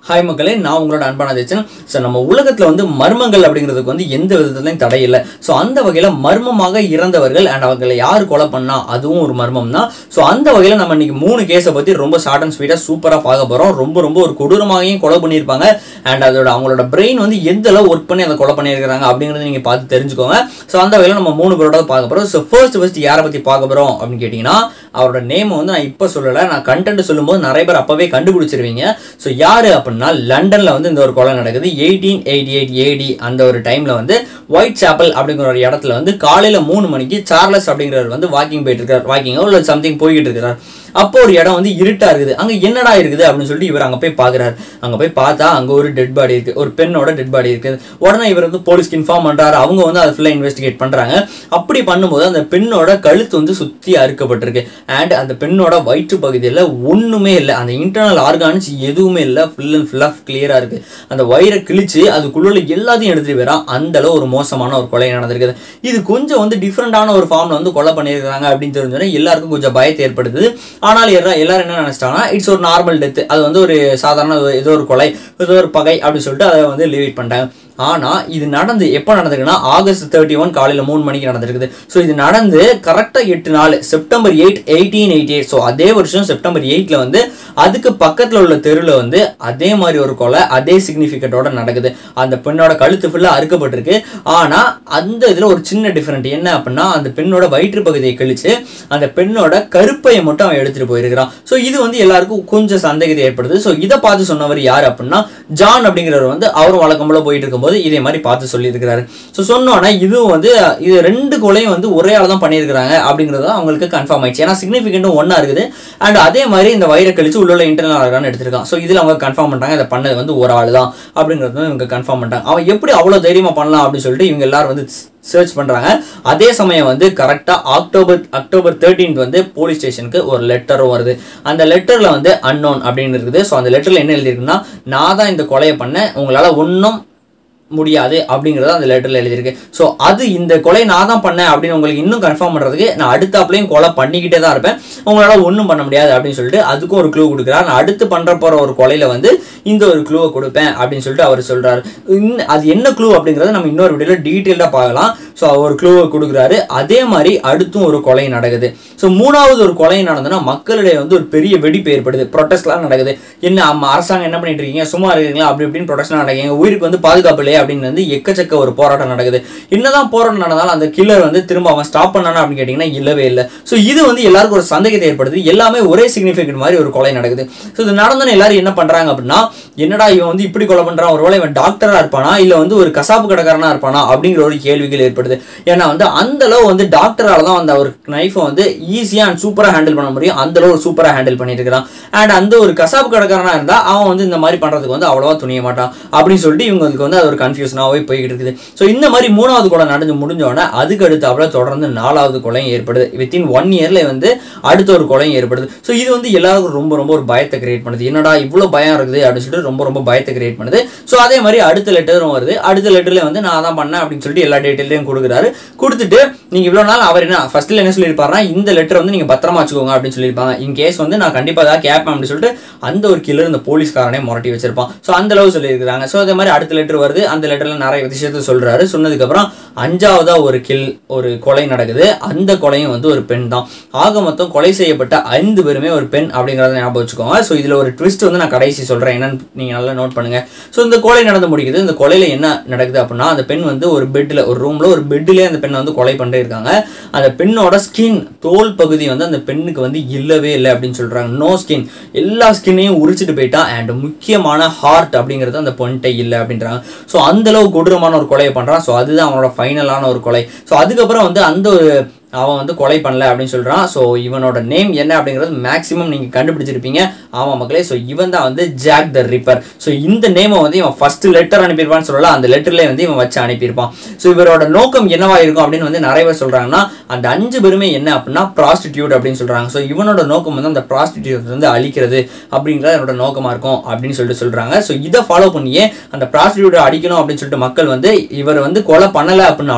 hi மக்களே நான் உங்களோட அன்பான ஜெச்சன் ஸோ நம்ம உலகத்தில் வந்து மர்மங்கள் அப்படிங்கிறதுக்கு வந்து எந்த விதத்துலையும் தடை இல்லை ஸோ அந்த வகையில் மர்மமாக இறந்தவர்கள் அண்ட் அவங்களை யார் கொலை பண்ணா அதுவும் ஒரு மர்மம் தான் ஸோ அந்த வகையில் நம்ம இன்னைக்கு மூணு கேஸை பற்றி ரொம்ப ஷார்ட் அண்ட் ஸ்வீட்டாக சூப்பராக பார்க்க போகிறோம் ரொம்ப ரொம்ப ஒரு கொடூரமாகவும் கொலை பண்ணியிருப்பாங்க அண்ட் அதோட அவங்களோட பிரெயின் வந்து எந்த அளவு ஒர்க் பண்ணி அதை கொலை பண்ணியிருக்கிறாங்க அப்படிங்கிறத நீங்கள் பார்த்து தெரிஞ்சுக்கோங்க ஸோ அந்த வகையில் நம்ம மூணு பேரோட பார்க்க போகிறோம் ஸோ ஃபர்ஸ்ட் ஃபர்ஸ்ட் யாரை பற்றி பார்க்க போகிறோம் அப்படின்னு கேட்டிங்கன்னா அவரோட நேம் வந்து நான் இப்போ சொல்லலை நான் கண்டென்ட் சொல்லும்போது நிறைய பேர் அப்போவே கண்டுபிடிச்சிருவீங்க ஸோ யார் அப்படின்னா லண்டனில் வந்து இந்த ஒரு கொலை நடக்குது எயிட்டீன் எயிட்டி எயிட் ஏடி அந்த ஒரு டைமில் வந்து ஒயிட் சாப்பல் அப்படிங்கிற ஒரு இடத்துல வந்து காலையில் மூணு மணிக்கு சார்லஸ் அப்படிங்கிறவர் வந்து வாக்கிங் போயிட்டு இருக்கார் வாக்கிங்கோ இல்லை சம்திங் போய்கிட்டு இருக்கிறார் அப்போ ஒரு இடம் வந்து இருட்டா இருக்குது அங்க என்னடா இருக்குது அப்படின்னு சொல்லிட்டு இவர் அங்க போய் பாக்குறாரு அங்க போய் பார்த்தா அங்க ஒரு டெட் பாடி இருக்கு ஒரு பெண்ணோட டெட் பாடி இருக்குது உடனே இவர் வந்து போலீஸ்க்கு இன்ஃபார்ம் பண்றாரு அவங்க வந்து அதை ஃபுல்லா இன்வெஸ்டிகேட் பண்றாங்க அப்படி பண்ணும்போது அந்த பெண்ணோட கழுத்து வந்து சுத்தி அறுக்கப்பட்டிருக்கு அண்ட் அந்த பெண்ணோட வயிற்று பகுதியில் ஒண்ணுமே இல்லை அந்த இன்டர்னல் ஆர்கான்ஸ் எதுவுமே இல்லை ஃபுல் அண்ட் ஃபுல்லாக கிளியரா இருக்கு அந்த வயிறை கிழிச்சு அதுக்குள்ள எல்லாத்தையும் எடுத்துட்டு வரா அந்த அளவு ஒரு மோசமான ஒரு கொலை நடந்திருக்குது இது கொஞ்சம் வந்து டிஃப்ரெண்டான ஒரு ஃபார்ம்ல வந்து கொலை பண்ணியிருக்காங்க அப்படின்னு தெரிஞ்சோடனே எல்லாருக்கும் கொஞ்சம் பயத்தை ஏற்படுத்துது ஆனால் எல்லா- எல்லாரும் என்ன நினைச்சிட்டாங்கன்னா இட்ஸ் ஒரு நார்மல் டெத் அது வந்து ஒரு சாதாரண ஒரு- ஏதோ ஒரு கொலை ஏதோ ஒரு பகை அப்படின்னு சொல்லிட்டு அதை வந்து லிவ் பண்ணிட்டாங்க ஆனால் இது நடந்து எப்போ நடந்திருக்குன்னா ஆகஸ்ட் தேர்ட்டி ஒன் காலையில் மூணு மணிக்கு நடந்திருக்குது ஸோ இது நடந்து கரெக்டாக எட்டு நாள் September eight eighteen eighty eight so அதே வருஷம் செப்டம்பர் எயிட்டில் வந்து அதுக்கு பக்கத்தில் உள்ள தெருவில் வந்து அதே மாதிரி ஒரு கொலை அதே சிக்னிஃபிகட்டோட நடக்குது அந்த பெண்ணோட கழுத்து ஃபுல்லாக அறுக்கப்பட்டிருக்கு ஆனால் அந்த இதில் ஒரு சின்ன டிஃப்ரெண்ட் என்ன அப்படின்னா அந்த பெண்ணோட வயிற்று பகுதியை கழிச்சு அந்த பெண்ணோட கருப்பையை மட்டும் அவன் எடுத்துட்டு போயிருக்கிறான் ஸோ இது வந்து எல்லாருக்கும் கொஞ்சம் சந்தேகத்தை ஏற்படுது ஸோ இதை பார்த்து சொன்னவர் யார் அப்படின்னா ஜான் அப்படிங்கிறவர் வந்து அவரும் வழக்கம் போல போயிட்டு இருக்கும்போது இதே மாதிரி பார்த்து சொல்லியிருக்கிறாரு ஸோ சொன்னோன்னே இதுவும் வந்து இது ரெண்டு கொலையும் வந்து ஒரே ஆள் தான் பண்ணியிருக்கிறாங்க அப்படிங்கிறது அவங்களுக்கு கன்ஃபார்ம் ஆயிடுச்சு ஏன்னா சிக்னிஃபிகண்ட்டும் ஒன்றா இருக்குது அண்ட் அதே மாதிரி இந்த வயிறை கழிச்சு உள்ள உள்ள இன்டர்னல் ஆர்கான் எடுத்திருக்கான் ஸோ இதில் அவங்க கன்ஃபார்ம் பண்ணிட்டாங்க இதை பண்ணது வந்து ஒரு ஆள் தான் அப்படிங்கிறது வந்து இவங்க கன்ஃபார்ம் பண்ணிட்டாங்க அவன் எப்படி அவ்வளோ தைரியமாக பண்ணலாம் அப்படின்னு சொல்லிட்டு இவங்க எல்லாரும் வந்து சர்ச் பண்ணுறாங்க அதே சமயம் வந்து கரெக்டாக அக்டோபர் அக்டோபர் தேர்ட்டீன்த் வந்து போலீஸ் ஸ்டேஷனுக்கு ஒரு லெட்டரும் வருது அந்த லெட்டரில் வந்து அன்னோன் அப்படின்னு இருக்குது ஸோ அந்த லெட்டரில் என்ன எழுதியிருக்குன்னா நான் தான் இந்த கொலையை பண்ணேன் உங்களால் ஒன்றும் முடியாது அப்படிங்கிறது அந்த லெட்டரில் எழுதியிருக்கு ஸோ அது இந்த கொலை நான் தான் பண்ணேன் அப்படின்னு உங்களுக்கு இன்னும் கன்ஃபார்ம் பண்ணுறதுக்கு நான் அடுத்தாப்புலையும் கொலை பண்ணிக்கிட்டே தான் இருப்பேன் உங்களால் ஒன்றும் பண்ண முடியாது அப்படின்னு சொல்லிட்டு அதுக்கும் ஒரு க்ளூ கொடுக்குறாரு நான் அடுத்து பண்ணுற போகிற ஒரு கொலையில் வந்து இந்த ஒரு க்ளூவை கொடுப்பேன் அப்படின்னு சொல்லிட்டு அவர் சொல்கிறாரு அது என்ன க்ளூ அப்படிங்கிறத நம்ம இன்னொரு வீடியோவில் டீட்டெயிலாக பார்க்கலாம் ஸோ அவர் க்ளூவை கொடுக்குறாரு அதே மாதிரி அடுத்தும் ஒரு கொலை நடக்குது ஸோ மூணாவது ஒரு கொலை நடந்ததுன்னா மக்களிடையே வந்து ஒரு பெரிய வெடிப்பு ஏற்படுது ப்ரொட்டஸ்ட்லாம் நடக்குது என்ன ஆமா, அரசாங்கம் என்ன பண்ணிட்டு இருக்கீங்க சும்மா இருக்கீங்களா அப்படி இப்படின்னு ப்ரொடெஸ்ட் நடக்குது எங்க உயிருக்கு வந்து பாதுகாப்பு இல்லையா அப்படின்னு வந்து எக்கச்சக்க ஒரு போராட்டம் நடக்குது என்னதான் போராட்டம் நடந்தாலும் அந்த கில்லர் வந்து திரும்ப அவன் ஸ்டாப் பண்ணானா அப்படின்னு கேட்டிங்கன்னா இல்லவே இல்லை ஸோ இது வந்து எல்லாருக்கும் ஒரு சந்தேகத்தை ஏற்படுது எல்லாமே ஒரே சிக்னிஃபிகண்ட் மாதிரி ஒரு கொலை நடக்குது ஸோ இது நடந்தோன்னு எல்லாரும் என்ன பண்றாங்க அப்படின்னா என்னடா இவன் வந்து இப்படி கொலை பண்றான் ஒருவேளை இவன் டாக்டரா இருப்பானா இல்ல வந்து ஒரு கசாப்பு கடைக்காரனா இருப்பானா அப்படிங்கிற ஒரு கேள்விகள் ஏற்படுது ஏன்னா வந்து அந்த அளவு வந்து டாக்டரால தான் அந்த ஒரு நைஃபை வந்து ஈஸியா அண்ட் சூப்பரா ஹேண்டில் பண்ண முடியும் அந்த அளவு சூப்பரா ஹேண்டில் பண்ணிட்டு இருக்கிறான் அண்ட் அந்த ஒரு கசாப்பு கடைக்காரனா இருந்தா அவன் வந்து இந்த மாதிரி பண்றதுக்கு வந்து அவ்வளவா துணிய மாட்டான் அப்படின்னு சொல்லிட்டு இவங்களுக்கு வந்து அது ஒரு கன்ஃபியூஷனாகவே போய்கிட்டு இருக்குது ஸோ இந்த மாதிரி மூணாவது கொலை நடந்து முடிஞ்ச உடனே அதுக்கு அடுத்தாப்புல தொடர்ந்து நாலாவது கொலையும் ஏற்படுது வித்தின் ஒன் இயர்ல வந்து அடுத்த ஒரு கொலையும் ஏற்படுது ஸோ இது வந்து எல்லாருக்கும் ரொம்ப ரொம்ப ஒரு பயத்தை கிரியேட் பண்ணுது என்னடா இவ்வளோ பயம் இருக்குது அப்படின்னு சொல்லிட்டு ரொம்ப ரொம்ப பயத்தை கிரியேட் பண்ணுது ஸோ அதே மாதிரி அடுத்த லெட்டரும் வருது அடுத்த லெட்டர்ல வந்து நான் தான் பண்ணேன் அப்படின்னு சொல்லிட்டு எல்லா டீட்டெயிலையும் கொடுக்குறாரு கொடுத்துட்டு நீங்க இவ்வளோ நாள் அவர் என்ன ஃபர்ஸ்ட்ல என்ன சொல்லியிருப்பாருன்னா இந்த லெட்டர் வந்து நீங்க பத்திரமா வச்சுக்கோங்க அப்படின்னு சொல்லியிருப்பாங்க இன் கேஸ் வந்து நான் கண்டிப்பாக ஏதாவது கேட்பேன் அப்படின்னு சொல்லிட்டு அந்த ஒரு கில்லர் இந்த போலீஸ்காரனே முரட்டி வச்சிருப்பான் ஸோ அந்த அளவு சொல்லியிருக்காங்க ஸோ அதே மாதிரி அடுத்த லெட்டர் வருது அந்த லெட்டர்ல நிறைய விஷயத்த சொல்றாரு சொன்னதுக்கப்புறம் அஞ்சாவதா ஒரு கில் ஒரு கொலை நடக்குது அந்த கொலையும் வந்து ஒரு பெண் தான் ஆக மொத்தம் கொலை செய்யப்பட்ட ஐந்து பேருமே ஒரு பெண் அப்படிங்கிறத ஞாபகம் வச்சுக்கோங்க ஸோ இதில் ஒரு ட்விஸ்ட் வந்து நான் கடைசி சொல்கிறேன் என்னன்னு நீங்கள் நல்லா நோட் பண்ணுங்க ஸோ இந்த கொலை நடந்து முடிக்குது இந்த கொலையில் என்ன நடக்குது அப்படின்னா அந்த பெண் வந்து ஒரு பெட்டில் ஒரு ரூமில் ஒரு பெட்டிலே அந்த பெண்ணை வந்து கொலை பண்ணிருக்காங்க அந்த பெண்ணோட ஸ்கின் தோல் பகுதி வந்து அந்த பெண்ணுக்கு வந்து இல்லவே இல்லை அப்படின்னு சொல்கிறாங்க நோ ஸ்கின் எல்லா ஸ்கின்னையும் உரிச்சிட்டு போயிட்டான் அண்ட் முக்கியமான ஹார்ட் அப்படிங்கிறது அந்த பொண்ட்டை இல்லை அப்படின்றாங்க ஸோ அந்த அளவு கொடூரமான ஒரு கொலையை பண்ணுறான் ஸோ அதுதான் அவனோட ஃபைனலான ஒரு கொலை ஸோ அதுக்கப்புறம் வந்து அந்த ஒரு அவன் வந்து கொலை பண்ணல அப்படின்னு சொல்றான் ஸோ இவனோட நேம் என்ன அப்படிங்கிறது மேக்ஸிமம் நீங்க கண்டுபிடிச்சிருப்பீங்க ஆமா மக்களே ஸோ இவன் தான் வந்து ஜாக் த ரிப்பர் ஸோ இந்த நேமை வந்து இவன் ஃபர்ஸ்ட் லெட்டர் அனுப்பியிருப்பான்னு சொல்லல அந்த லெட்டர்லேயே வந்து இவன் வச்சு அனுப்பியிருப்பான் ஸோ இவரோட நோக்கம் என்னவா இருக்கும் அப்படின்னு வந்து நிறைய பேர் சொல்றாங்கன்னா அந்த அஞ்சு பேருமே என்ன அப்படின்னா ப்ராஸ்டிடியூட் அப்படின்னு சொல்றாங்க ஸோ இவனோட நோக்கம் வந்து அந்த ப்ராஸ்டிடியூட் வந்து அழிக்கிறது அப்படிங்கிறது என்னோட நோக்கமா இருக்கும் அப்படின்னு சொல்லிட்டு சொல்றாங்க ஸோ இதை ஃபாலோ பண்ணியே அந்த ப்ராஸ்டிடியூட்டை அடிக்கணும் அப்படின்னு சொல்லிட்டு மக்கள் வந்து இவர் வந்து கொலை பண்ணல அப்படின்னாலும்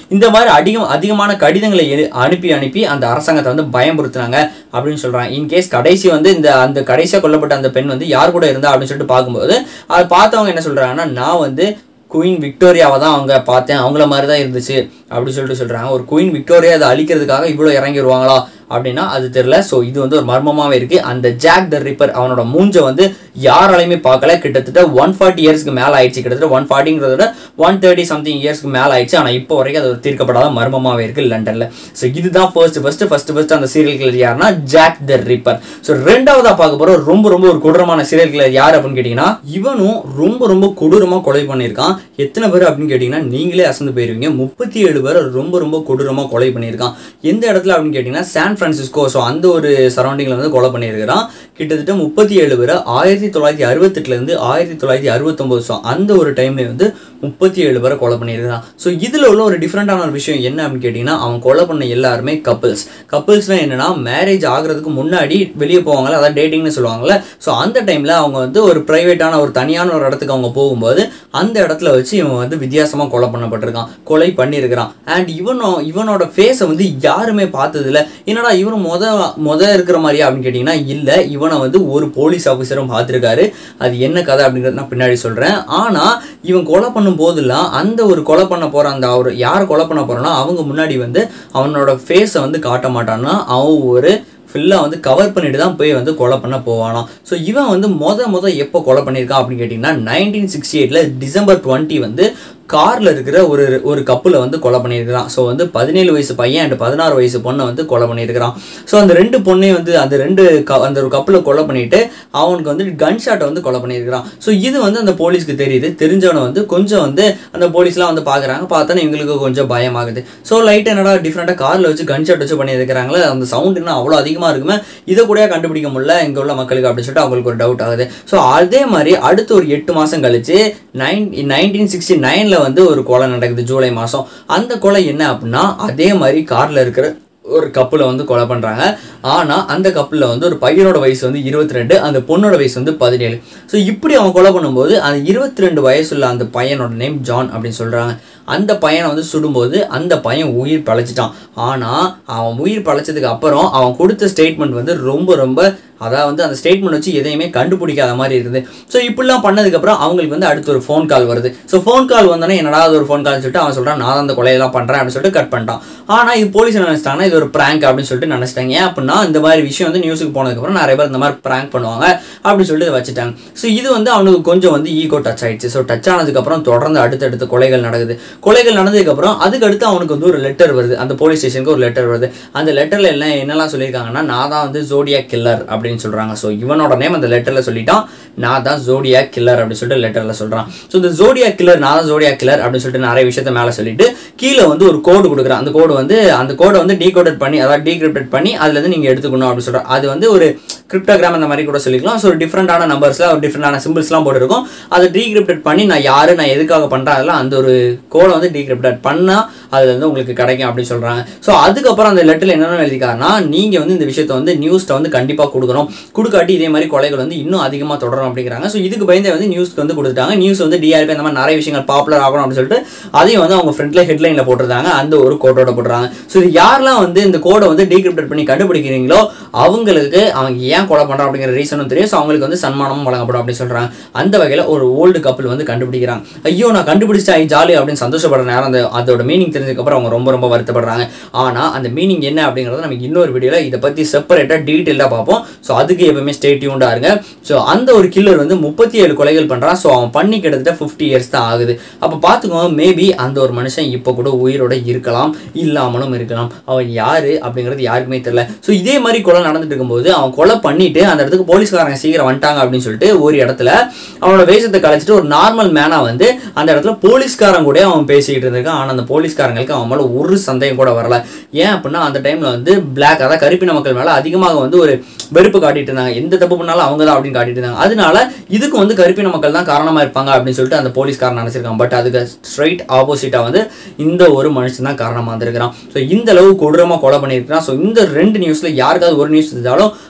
இந்த மாதிரி அதிகம் அதிகமான கடிதங்களை எழு- அனுப்பி அனுப்பி அந்த அரசாங்கத்தை வந்து பயமுறுத்துனாங்க அப்படின்னு சொல்றாங்க இன்கேஸ் கடைசி வந்து இந்த அந்த கடைசியாக கொல்லப்பட்ட அந்த பெண் வந்து யார் கூட இருந்தா அப்படின்னு சொல்லிட்டு பார்க்கும்போது அதை பார்த்தவங்க என்ன சொல்றாங்கன்னா நான் வந்து குயின் விக்டோரியாவை தான் அவங்க பார்த்தேன் அவங்கள மாதிரி தான் இருந்துச்சு அப்படி சொல்லிட்டு சொல்றாங்க ஒரு குயின் விக்டோரியா அதை அழிக்கிறதுக்காக இவ்வளோ இறங்கி வருவாங்களா அப்படின்னா அது தெரியல ஸோ இது வந்து ஒரு மர்மமாகவே இருக்கு அந்த ஜாக் த ரிப்பர் அவனோட மூஞ்சை வந்து யாராலையுமே பார்க்கல கிட்டத்தட்ட ஒன் ஃபார்ட்டி இயர்ஸ்க்கு மேலே ஆயிடுச்சு கிட்டத்தட்ட ஒன் ஃபார்ட்டிங்கிறத விட ஒன் தேர்ட்டி சம்திங் இயர்ஸ்க்கு மேலே ஆயிடுச்சு ஆனால் இப்போ வரைக்கும் அது ஒரு தீர்க்கப்படாத மர்மமாகவே இருக்கு லண்டனில் ஸோ இதுதான் ஃபர்ஸ்ட் ஃபர்ஸ்ட் ஃபர்ஸ்ட் ஃபர்ஸ்ட் அந்த சீரியல் கிளர் யாருன்னா ஜாக் த ரிப்பர் ஸோ ரெண்டாவதா பார்க்க போகிற ரொம்ப ரொம்ப ஒரு கொடூரமான சீரியல் கிளர் யார் அப்படின்னு கேட்டிங்கன்னா இவனும் ரொம்ப ரொம்ப கொடூரமாக கொலை பண்ணியிருக்கான் எத்தனை பேர் அப்படின்னு கேட்டிங்கன்னா நீங்களே அசந்து போயிருவீங்க முப்பத்தி ஏழு பேர் ரொம்ப ரொம்ப கொடூரமாக கொலை பண்ணியிருக்கான் எந்த இடத்துல அப்படின்னு கேட்டிங்கன்னா சான் பிரான்சிஸ்கோ ஸோ அந்த ஒரு சரௌண்டிங்கில் வந்து கொலை பண்ணியிருக்கிறான் கிட்டத்தட்ட முப்பத்தி ஏழு பேரை ஆயிரத்தி தொள்ளாயிரத்தி அறுபத்தெட்டுலேருந்து ஆயிரத்தி தொள்ளாயிரத்தி அறுபத்தொம்போது ஸோ அந்த ஒரு டைம்ல வந்து முப்பத்தி ஏழு பேரை கொலை பண்ணியிருக்கான் ஸோ இதில் உள்ள ஒரு டிஃப்ரெண்டான ஒரு விஷயம் என்ன அப்படின்னு கேட்டிங்கன்னா அவன் கொலை பண்ண எல்லாருமே கப்பிள்ஸ் கப்பிள்ஸ்னால் என்னன்னா மேரேஜ் ஆகுறதுக்கு முன்னாடி வெளியே போவாங்கல்ல அதான் டேட்டிங்னு சொல்லுவாங்கல்ல ஸோ அந்த டைமில் அவங்க வந்து ஒரு ப்ரைவேட்டான ஒரு தனியான ஒரு இடத்துக்கு அவங்க போகும்போது அந்த இடத்துல வச்சு இவன் வந்து வித்தியாசமாக கொலை பண்ணப்பட்டிருக்கான் கொலை பண்ணியிருக்கிறான் அண்ட் இவனும் இவனோட ஃபேஸை வந்து யாருமே பார்த்ததில்ல என்னடா இவன் மொத மொத இருக்கிற மாதிரியா அப்படின்னு கேட்டிங்கன்னா இல்லை இவனை வந்து ஒரு போலீஸ் ஆஃபீஸரும் பார்த்துருக்காரு அது என்ன கதை அப்படிங்கிறது நான் பின்னாடி சொல்கிறேன் ஆனால் இவன் கொலை பண்ணும் போதெல்லாம் அந்த ஒரு கொலை பண்ண போகிற அந்த அவர் யார் கொலை பண்ண போகிறானோ அவங்க முன்னாடி வந்து அவனோட ஃபேஸை வந்து காட்ட மாட்டான்னா அவன் ஒரு ஃபுல்லாக வந்து கவர் பண்ணிட்டு தான் போய் வந்து கொலை பண்ண போவானாம் ஸோ இவன் வந்து மொத மொத எப்போ கொலை பண்ணியிருக்கான் அப்படின்னு கேட்டிங்கன்னா நைன்டீன் சிக்ஸ்டி எயிட்டில் டிசம்பர் டுவெண்ட்டி வந்து காரில் இருக்கிற ஒரு ஒரு கப்பில் வந்து கொலை பண்ணியிருக்கிறான் ஸோ வந்து பதினேழு வயசு பையன் அண்ட் பதினாறு வயசு பொண்ணை வந்து கொலை பண்ணியிருக்கிறான் ஸோ அந்த ரெண்டு பொண்ணையும் வந்து அந்த ரெண்டு க அந்த ஒரு கப்பில் கொலை பண்ணிட்டு அவனுக்கு வந்து கன் ஷாட்டை வந்து கொலை பண்ணியிருக்கிறான் ஸோ இது வந்து அந்த போலீஸ்க்கு தெரியுது தெரிஞ்சவனை வந்து கொஞ்சம் வந்து அந்த போலீஸ்லாம் வந்து பார்க்குறாங்க பார்த்தோன்னே இவங்களுக்கு கொஞ்சம் பயமாகுது ஸோ லைட் என்னடா டிஃப்ரெண்ட்டாக காரில் வச்சு கன் ஷாட் வச்சு பண்ணியிருக்கிறாங்களே அந்த சவுண்ட் என்ன அவ்வளோ அதிகமாக இருக்குமே இதை கூட கண்டுபிடிக்க முடியல இங்கே உள்ள மக்களுக்கு அப்படின்னு சொல்லிட்டு அவங்களுக்கு ஒரு டவுட் ஆகுது ஸோ அதே மாதிரி அடுத்து ஒரு எட்டு மாதம் கழிச்சு நைன் நைன்டீன் சிக்ஸ்டி நைனில் வந்து ஒரு கொலை நடக்குது ஜூலை மாதம் அந்த கொலை என்ன அப்படின்னா அதே மாதிரி காரில் இருக்கிற ஒரு கப்பில் வந்து கொலை பண்ணுறாங்க ஆனால் அந்த கப்பில் வந்து ஒரு பையனோட வயசு வந்து இருபத்தி ரெண்டு அந்த பொண்ணோட வயசு வந்து பதினேழு ஸோ இப்படி அவன் கொலை பண்ணும்போது அந்த இருபத்தி ரெண்டு வயசுள்ள அந்த பையனோட நேம் ஜான் அப்படின்னு சொல்கிறாங்க அந்த பையனை வந்து சுடும்போது அந்த பையன் உயிர் பழைச்சிட்டான் ஆனால் அவன் உயிர் பழைச்சதுக்கு அப்புறம் அவன் கொடுத்த ஸ்டேட்மெண்ட் வந்து ரொம்ப ரொம்ப அதாவது வந்து அந்த ஸ்டேட்மெண்ட் வச்சு எதையுமே கண்டுபிடிக்காத மாதிரி இருக்குது ஸோ இப்படிலாம் பண்ணதுக்கப்புறம் அவங்களுக்கு வந்து அடுத்து ஒரு ஃபோன் கால் வருது ஸோ ஃபோன் கால் வந்தோடனே என்னடா அது ஒரு ஃபோன் கால்னு சொல்லிட்டு அவன் சொல்கிறான் நான் தான் அந்த கொலையெல்லாம் பண்ணுறேன் அப்படின்னு சொல்லிட்டு கட் பண்ணிட்டான் ஆனால் இது போலீஸ் என்ன நினச்சிட்டாங்கன்னா இது ஒரு ப்ராங்க் அப்படின்னு சொல்லிட்டு நினச்சிட்டாங்க ஏன் அப்படின்னா இந்த மாதிரி விஷயம் வந்து நியூஸுக்கு போனதுக்கப்புறம் நிறைய பேர் இந்த மாதிரி ப்ராங்க் பண்ணுவாங்க அப்படின்னு சொல்லிட்டு இதை வச்சுட்டாங்க ஸோ இது வந்து அவனுக்கு கொஞ்சம் வந்து ஈகோ டச் ஆயிடுச்சு ஸோ டச் ஆனதுக்கப்புறம் தொடர்ந்து அடுத்தடுத்து கொலைகள் நடக்குது கொலைகள் நடந்ததுக்கப்புறம் அதுக்கு அடுத்து அவனுக்கு வந்து ஒரு லெட்டர் வருது அந்த போலீஸ் ஸ்டேஷனுக்கு ஒரு லெட்டர் வருது அந்த லெட்டரில் எல்லாம் என்னெல்லாம் சொல்லியிருக்காங்கன்னா நான் தான் வந்து ஜோடியா கில்லர் அப்படின்னு சொல்கிறாங்க ஸோ இவனோட நேம் அந்த லெட்டரில் சொல்லிட்டான் நான் தான் ஜோடியா கில்லர் அப்படின்னு சொல்லிட்டு லெட்டரில் சொல்கிறான் ஸோ இந்த ஜோடியா கில்லர் நான் தான் ஜோடியா கில்லர் அப்படின்னு சொல்லிட்டு நிறைய விஷயத்த மேலே சொல்லிட்டு கீழே வந்து ஒரு கோடு கொடுக்குறான் அந்த கோடு வந்து அந்த கோடை வந்து டீகோடட் பண்ணி அதாவது டீக்ரிப்டட் பண்ணி அதுலேருந்து நீங்கள் எடுத்துக்கணும் அப்படின்னு சொல்கிறான் அது வந்து ஒரு கிரிப்டோகிராம் அந்த மாதிரி கூட சொல்லிக்கலாம் ஸோ ஒரு டிஃப்ரெண்டான நம்பர்ஸில் ஒரு டிஃப்ரெண்டான சிம்பிள்ஸ்லாம் போட்டுருக்கும் அதை டீக்ரிப்டட் பண்ணி நான் யார் நான் எதுக்காக பண்ணுறேன் அதெல்லாம் அந்த ஒரு கோடை வந்து டீக்ரிப்டட் பண்ணால் அதுல இருந்து உங்களுக்கு கிடைக்கும் அப்படின்னு சொல்கிறாங்க ஸோ அதுக்கப்புறம் அந்த லெட்டரில் என்னென்ன எழுதிக்காருன்னா நீங்கள் வந்து இந்த விஷயத்தை வந்து நியூஸ்ட்டை வந்து கண்டிப்பாக கொடுக்கணும் கொடுக்காட்டி இதே மாதிரி கொலைகள் வந்து இன்னும் அதிகமாக தொடரும் அப்படிங்கிறாங்க ஸோ இதுக்கு பயந்தே வந்து நியூஸ்க்கு வந்து கொடுத்துட்டாங்க நியூஸ் வந்து டிஆர்பி அந்த மாதிரி நிறைய விஷயங்கள் பாப்புலர் ஆகணும் அப்படின்னு சொல்லிட்டு அதையும் வந்து அவங்க ஃப்ரண்ட்ல ஹெட்லைனில் போட்டிருந்தாங்க அந்த ஒரு கோட்டோட போட்டுறாங்க ஸோ இது யாரெல்லாம் வந்து இந்த கோடை வந்து டீக்ரிப்டட் பண்ணி கண்டுபிடிக்கிறீங்களோ அவங்களுக்கு அவங்க ஏன் கொலை பண்ணுறான் அப்படிங்கிற ரீசனும் தெரியும் ஸோ அவங்களுக்கு வந்து சன்மானமும் வழங்கப்படும் அப்படின்னு சொல்கிறாங்க அந்த வகையில் ஒரு ஓல்டு கப்பல் வந்து கண்டுபிடிக்கிறாங்க ஐயோ நான் கண்டுபிடிச்சா ஜாலி அப்படின்னு சந்தோஷப்படுற நேரம் அந்த அதோட மீனிங் தெரிஞ்சதுக்கப்புறம் அவங்க ரொம்ப ரொம்ப வருத்தப்படுறாங்க ஆனால் அந்த மீனிங் என்ன அப்படிங்கிறத நமக்கு இன்னொரு வீடியோவில் இதை பற்றி செப்பரேட்டாக டீட்டெயிலாக பார்ப்போம் ஸோ அதுக்கு எப்பவுமே ஸ்டே டியூண்டாக இருங்க ஸோ அந்த ஒரு கில்லர் வந்து முப்பத்தி ஏழு கொலைகள் பண்ணுறான் ஸோ அவன் பண்ணி கிட்டத்தட்ட ஃபிஃப்டி இயர்ஸ் தான் ஆகுது அப்போ பார்த்துக்கோங்க மேபி அந்த ஒரு மனுஷன் இப்போ கூட உயிரோட இருக்கலாம் இல்லாமலும் இருக்கலாம் அவன் யார் அப்படிங்கிறது யாருக்குமே தெரியல ஸோ இதே மாதிரி கொலை நடந்துட்டு இருக்கும்போது அவன் கொலை பண்ணிட்டு அந்த இடத்துக்கு போலீஸ்காரங்க சீக்கிரம் வந்துட்டாங்க அப்படின்னு சொல்லிட்டு ஒரு இடத்துல அவனோட வேஷத்தை கலைச்சிட்டு ஒரு நார்மல் மேனாக வந்து அந்த இடத்துல போலீஸ்காரன் கூட அவன் பேசிக்கிட்டு இருந்திருக்கான் ஆனால் அந்த போலீஸ்காரங்களுக்கு அவன் மேலே ஒரு சந்தேகம் கூட வரல ஏன் அப்படின்னா அந்த டைமில் வந்து பிளாக் அதாவது கருப்பின மக்கள் மேலே அதிகமாக வந்து ஒரு வெறுப்பு காட்டிட்டு இருந்தாங்க எந்த தப்பு பண்ணாலும் அவங்க தான் அப்படின்னு காட்டிட்டு இருந்தாங்க அதனால இதுக்கு வந்து கருப்பின மக்கள் தான் காரணமாக இருப்பாங்க அப்படின்னு சொல்லிட்டு அந்த போலீஸ்காரன் நினச்சிருக்கான் பட் அதுக்கு ஸ்ட்ரைட் ஆப்போசிட்டாக வந்து இந்த ஒரு மனுஷன் தான் காரணமாக இருந்திருக்கிறான் ஸோ இந்த அளவு கொடூரமாக கொலை பண்ணியிருக்கிறான் ஸோ இந்த ரெண்டு நியூஸில் யாருக்காவது ஒரு நியூஸ் இருந்தாலும் அவங்க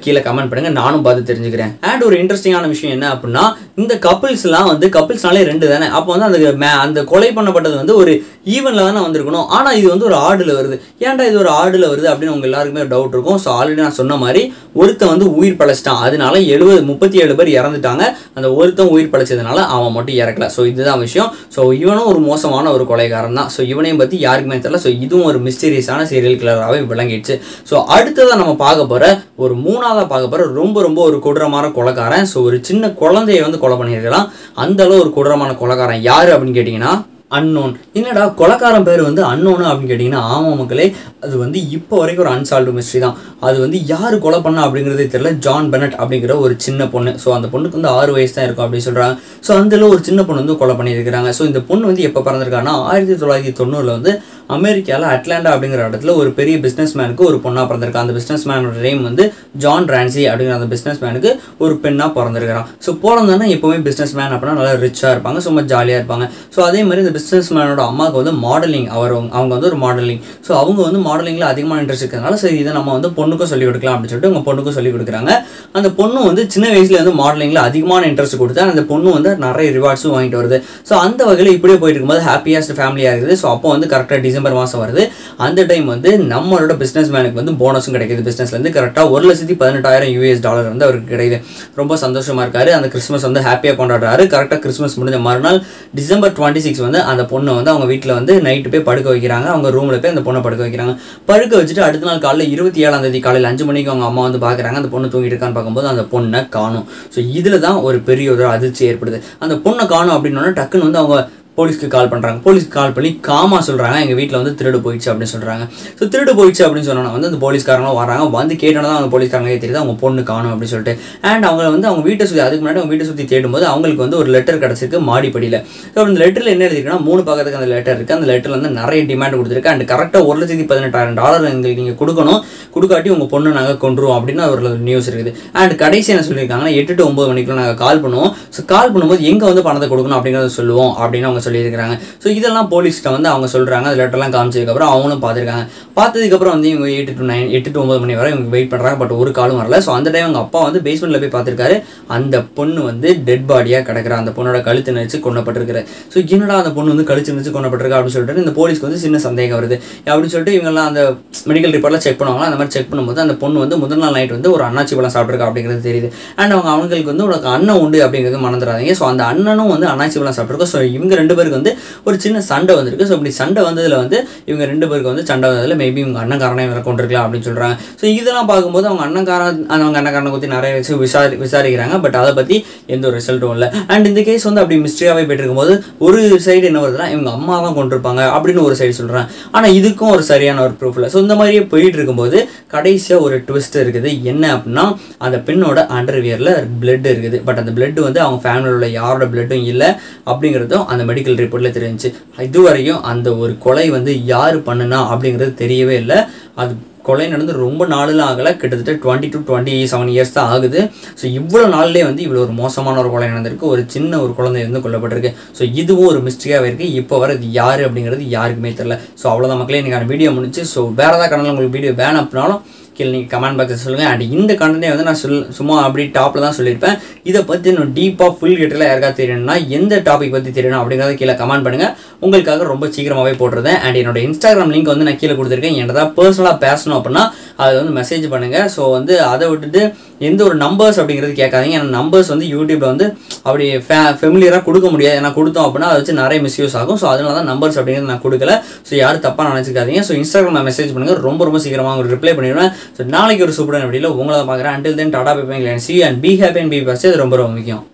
கீழே கமெண்ட் பண்ணுங்க நானும் பார்த்து தெரிஞ்சுக்கிறேன் அண்ட் ஒரு இன்ட்ரெஸ்டிங்கான விஷயம் என்ன அப்படின்னா இந்த கப்பிள்ஸ்லாம் வந்து கப்பிள்ஸ்னாலே ரெண்டு தானே அப்போ வந்து அந்த மே- அந்த கொலை பண்ணப்பட்டது வந்து ஒரு ஈவெண்ட்ல தானே வந்திருக்கணும் ஆனால் இது வந்து ஒரு ஆடுல வருது ஏன்டா இது ஒரு ஆடுல வருது அப்படின்னு உங்க எல்லாருக்குமே ஒரு டவுட் இருக்கும் ஸோ ஆல்ரெடி நான் சொன்ன மாதிரி ஒருத்தன் வந்து உயிர் பழைச்சிட்டான் அதனால எழுபது முப்பத்தி ஏழு பேர் இறந்துட்டாங்க அந்த ஒருத்தன் உயிர் பழைச்சதுனால அவன் மட்டும் இறக்கல ஸோ இதுதான் விஷயம் ஸோ இவனும் ஒரு மோசமான ஒரு கொலைகாரன் தான் ஸோ இவனையும் பற்றி யாருக்குமே தெரியல ஸோ இதுவும் ஒரு மிஸ்டீரியஸான சீரியல் கிளராகவே விளங்கிடுச்சு ஸோ அடுத்ததாக நம்ம பார்க்க போகிற ஒரு மூணாவதாக பார்க்க போகிற ரொம்ப ரொம்ப ஒரு கொடூரமான கொலைகாரன் ஸோ ஒரு சின்ன குழந்தைய வந்து கொலை பண்ணியிருக்கலாம் அந்த அளவு ஒரு கொடூரமான கொலைகாரன் யார் அப்படின்னு கேட்டிங்கன்னா அன்னோன் என்னடா கொலைக்காரன் பேர் வந்து அன்னோனு அப்படின்னு கேட்டிங்கன்னா ஆமாம் மக்களே அது வந்து இப்போ வரைக்கும் ஒரு அன்சால்வ்டு மிஸ்ட்ரி தான் அது வந்து யார் கொலை பண்ணா அப்படிங்கிறதே தெரியல ஜான் பெனட் அப்படிங்கிற ஒரு சின்ன பொண்ணு ஸோ அந்த பொண்ணுக்கு வந்து ஆறு வயசு தான் இருக்கும் அப்படின்னு சொல்கிறாங்க ஸோ அதில் ஒரு சின்ன பொண்ணு வந்து கொலை பண்ணியிருக்கிறாங்க ஸோ இந்த பொண்ணு வந்து எப்போ பிறந்திருக்காங்கன்னா ஆயிரத்தி தொள்ளாயிரத்தி தொண்ணூறில் வந்து அமெரிக்காவில் அட்லாண்டா அப்படிங்கிற இடத்துல ஒரு பெரிய பிஸ்னஸ் மேனுக்கு ஒரு பொண்ணாக பிறந்திருக்கா அந்த பிஸ்னஸ் மேனோட நேம் வந்து ஜான் ரான்சி அப்படிங்கிற அந்த பிஸ்னஸ் மேனுக்கு ஒரு பெண்ணாக பிறந்திருக்கிறான் ஸோ பிறந்தானா எப்போவுமே பிஸ்னஸ் மேன் அப்படின்னா நல்லா ரிச்சாக இருப்பாங்க சும்மா ஜாலியாக இருப்பாங்க ஸோ அதே மாதிரி இந்த பிஸ்னஸ் மேனோட அம்மாவுக்கு வந்து மாடலிங் அவர் அவங்க அவங்க வந்து ஒரு மாடலிங் ஸோ அவங்க வந்து மாடலிங்கில் அதிகமான இன்ட்ரெஸ்ட் இருக்கிறதுனால சரி இதை நம்ம வந்து பொண்ணுக்கும் சொல்லிக் கொடுக்கலாம் அப்படின்னு சொல்லிட்டு உங்கள் பொண்ணுக்கும் சொல்லிக் கொடுக்குறாங்க அந்த பொண்ணு வந்து சின்ன வயசுல வந்து மாடலிங்கில் அதிகமான இன்ட்ரெஸ்ட் கொடுத்து அந்த பொண்ணு வந்து நிறைய ரிவார்ட்ஸும் வாங்கிட்டு வருது ஸோ அந்த வகையில் இப்படியே போயிட்டு இருக்கும்போது ஹாப்பியஸ்ட் ஃபேமிலியாக இருக்குது ஸோ அப்போ வந்து கரெக்டாக டிசம்பர் மாதம் வருது அந்த டைம் வந்து நம்மளோட பிஸ்னஸ் மேனுக்கு வந்து போனஸும் கிடைக்குது பிஸ்னஸ்லேருந்து கரெக்டாக ஒரு லட்சத்தி பதினெட்டாயிரம் யூஎஸ் டாலர் வந்து அவருக்கு கிடைக்குது ரொம்ப சந்தோஷமா இருக்காரு அந்த கிறிஸ்மஸ் வந்து ஹாப்பியாக கொண்டாடுறாரு கரெக்டாக கிறிஸ்மஸ் முடிஞ்ச மறுநாள் டிசம்பர் டுவெண்ட்டி சிக்ஸ் வந்து அந்த பொண்ணை வந்து அவங்க வீட்டில் வந்து நைட்டு போய் படுக்க வைக்கிறாங்க அவங்க ரூமில் போய் அந்த பொண்ணை படுக்க வைக்கிறாங்க படுக்க வச்சுட்டு அடுத்த நாள் காலையில் இருபத்தி ஏழாம் தேதி காலையில் அஞ்சு மணிக்கு அவங்க அம்மா வந்து பார்க்குறாங்க அந்த பொண்ணு தூங்கிட்டு இருக்கான்னு பார்க்கும்போது அந்த பொண்ணை காணும் ஸோ இதில் தான் ஒரு பெரிய ஒரு அதிர்ச்சி ஏற்படுது அந்த பொண்ணை காணும் அப்படின்னோடனே டக்குன்னு வந்து அவங்க போலீஸ்க்கு கால் பண்ணுறாங்க போலீஸ்க்கு கால் பண்ணி காமா சொல்கிறாங்க எங்கள் வீட்டில் வந்து திருடு போயிடுச்சு அப்படின்னு சொல்கிறாங்க ஸோ திருடு போயிடுச்சு அப்படின்னு சொன்னோன்னா வந்து அந்த போலீஸ்காரங்களும் வராங்க வந்து கேட்டோன்னா தான் அவங்க போலீஸ்காரங்களே தெரியுது அவங்க பொண்ணு காணும் அப்படின்னு சொல்லிட்டு அண்ட் அவங்க வந்து அவங்க வீட்டை சுற்றி அதுக்கு முன்னாடி அவங்க வீட்டை சுற்றி தேடும்போது அவங்களுக்கு வந்து ஒரு லெட்டர் கிடச்சிருக்கு மாடிப்படியில் ஸோ அந்த லெட்டரில் என்ன எழுதிருக்குன்னா மூணு பக்கத்துக்கு அந்த லெட்டர் இருக்குது அந்த லெட்டரில் வந்து நிறைய டிமாண்ட் கொடுத்துருக்கு அண்ட் கரெக்டாக ஒரு லட்சத்தி பதினெட்டாயிரம் டாலர் எங்களுக்கு நீங்கள் கொடுக்கணும் கொடுக்காட்டி உங்கள் பொண்ணு நாங்கள் கொண்டுருவோம் அப்படின்னு ஒரு நியூஸ் இருக்குது அண்ட் கடைசி என்ன சொல்லியிருக்காங்கன்னா எட்டு டு ஒம்பது மணிக்குள்ள நாங்கள் கால் பண்ணுவோம் ஸோ கால் பண்ணும்போது எங்கே வந்து பணத்தை கொடுக்கணும் அப்படிங்கிறத சொல்லுவோம் அப்படின்னு அவங்க சொல்லியிருக்காங்க ஸோ இதெல்லாம் போலீஸ்கிட்ட வந்து அவங்க சொல்கிறாங்க அந்த லெட்டர்லாம் காமிச்சதுக்கப்புறம் அவங்களும் பார்த்துருக்காங்க பார்த்ததுக்கப்புறம் வந்து இவங்க எயிட்டு டு நைன் எட்டு டு ஒம்பது மணி வரை இவங்க வெயிட் பண்ணுறாங்க பட் ஒரு காலும் வரல ஸோ அந்த டைம் அவங்க அப்பா வந்து பேஸ்மெண்ட்டில் போய் பார்த்துருக்காரு அந்த பொண்ணு வந்து டெட் பாடியாக கிடக்குறா அந்த பொண்ணோட கழுத்து நினைச்சு கொல்லப்பட்டிருக்கிற ஸோ என்னடா அந்த பொண்ணு வந்து கழுத்து நினைச்சு கொல்லப்பட்டிருக்கா அப்படின்னு சொல்லிட்டு இந்த போலீஸ்க்கு வந்து சின்ன சந்தேகம் வருது அப்படின்னு சொல்லிட்டு இவங்கெல்லாம் அந்த மெடிக்கல் ரிப்போர்ட்லாம் செக் பண்ணுவாங்க அந்த மாதிரி செக் பண்ணும்போது அந்த பொண்ணு வந்து முதல் நாள் நைட் வந்து ஒரு அண்ணாச்சி பழம் சாப்பிட்ருக்கா அப்படிங்கிறது தெரியுது அண்ட் அவங்க அவங்களுக்கு வந்து உனக்கு அண்ணன் உண்டு அப்படிங்கிறது மறந்துடாதீங்க ஸோ அந்த அண்ணனும் வந்து அண்ணாச்சி பழம் சாப்பிட்ருக்கோம் ஸோ இவங்க ரெண்டு பேருக்கு வந்து ஒரு சின்ன சண்டை வந்திருக்கு ஸோ இப்படி சண்டை வந்ததில் வந்து இவங்க ரெண்டு பேருக்கு வந்து சண்டை வந்ததில் மேபி இவங்க அண்ணன்காரனை இவரை கொண்டிருக்கலாம் அப்படின்னு சொல்கிறாங்க ஸோ இதெல்லாம் பார்க்கும்போது அவங்க அண்ணன்காரன் அவங்க அண்ணன்காரனை பற்றி நிறைய வச்சு விசாரி விசாரிக்கிறாங்க பட் அதை பற்றி எந்த ஒரு ரிசல்ட்டும் இல்லை அண்ட் இந்த கேஸ் வந்து அப்படி மிஸ்ட்ரியாகவே போயிட்டு இருக்கும்போது ஒரு சைடு என்ன வருதுன்னா இவங்க அம்மா தான் கொண்டிருப்பாங்க அப்படின்னு ஒரு சைடு சொல்கிறாங்க ஆனால் இதுக்கும் ஒரு சரியான ஒரு ப்ரூஃப் இல்லை ஸோ இந்த மாதிரியே போயிட்டு இருக்கும்போது கடைசியாக ஒரு ட்விஸ்ட் இருக்குது என்ன அப்படின்னா அந்த பெண்ணோட அண்டர்வியரில் பிளட் இருக்குது பட் அந்த பிளட் வந்து அவங்க ஃபேமிலியில் உள்ள யாரோட பிளட்டும் இல்லை அப்படிங்கிறதும் அந்த மெடிக்கல் ரிப்போர்ட்டில் தெரிஞ்சுச்சு இதுவரையும் அந்த ஒரு கொலை வந்து யார் பண்ணுனா அப்படிங்கிறது தெரியவே இல்லை அது கொலை நடந்து ரொம்ப நாளெலாம் ஆகலை கிட்டத்தட்ட twenty two twenty seven years தான் ஆகுது ஸோ இவ்வளோ நாள்லேயே வந்து இவ்வளோ ஒரு மோசமான ஒரு கொலை நடந்திருக்கு ஒரு சின்ன ஒரு குழந்தை வந்து கொல்லப்பட்டிருக்கு ஸோ இதுவும் ஒரு மிஸ்டேக்காகவே இருக்குது இப்போ வர இது யார் அப்படிங்கிறது யாருக்குமே தெரியல ஸோ அவ்வளோதான் மக்களே எனக்கு வீடியோ முடிஞ்சு ஸோ வேறு ஏதாவது கடனில் உங்களுக்கு வீடியோ வேணும் அப்படின்னாலும் கீழே நீங்கள் கமெண்ட் பாக்ஸில் சொல்லுங்கள் அண்ட் இந்த கண்டனே வந்து நான் சொல் சும்மா அப்படி டாப்பில் தான் சொல்லியிருப்பேன் இதை பற்றி இன்னும் டீப்பாக ஃபுல் டீட்டெயிலாக யாருக்காவது தெரியணும்னா எந்த டாபிக் பற்றி தெரியணும் அப்படிங்கிறத கீழே கமெண்ட் பண்ணுங்கள் உங்களுக்காக ரொம்ப சீக்கிரமாகவே போட்டுருந்தேன் அண்ட் என்னோட இன்ஸ்டாகிராம் லிங்க் வந்து நான் கீழே கொடுத்துருக்கேன் என்கிட்ட பர்சனலாக பேசணும் அப்படின்னா அதை வந்து மெசேஜ் பண்ணுங்கள் ஸோ வந்து அதை விட்டுட்டு எந்த ஒரு நம்பர்ஸ் அப்படிங்கிறது கேட்காதீங்க ஏன்னா நம்பர்ஸ் வந்து யூடியூப்ல வந்து அப்படி ஃபே ஃபெமிலியராக கொடுக்க முடியாது ஏன்னா கொடுத்தோம் அப்படின்னா அதை வச்சு நிறைய மிஸ்யூஸ் ஆகும் ஸோ அதனால தான் நம்பர்ஸ் அப்படிங்கிறது நான் கொடுக்கல ஸோ யாரும் தப்பாக நினச்சிக்காதீங்க ஸோ இன்ஸ்டாகிராமில் மெசேஜ் பண்ணுங்கள் ரொம்ப ரொம்ப சீக்கிரமாக உங்களுக்கு ரிப்ளை பண்ணிடுவேன் ஸோ நாளைக்கு ஒரு சூப்பரான வீடியோவில் உங்களை பார்க்குறேன் until then tata bye see and be happy and be past அது ரொம்ப ரொம்ப முக்கியம்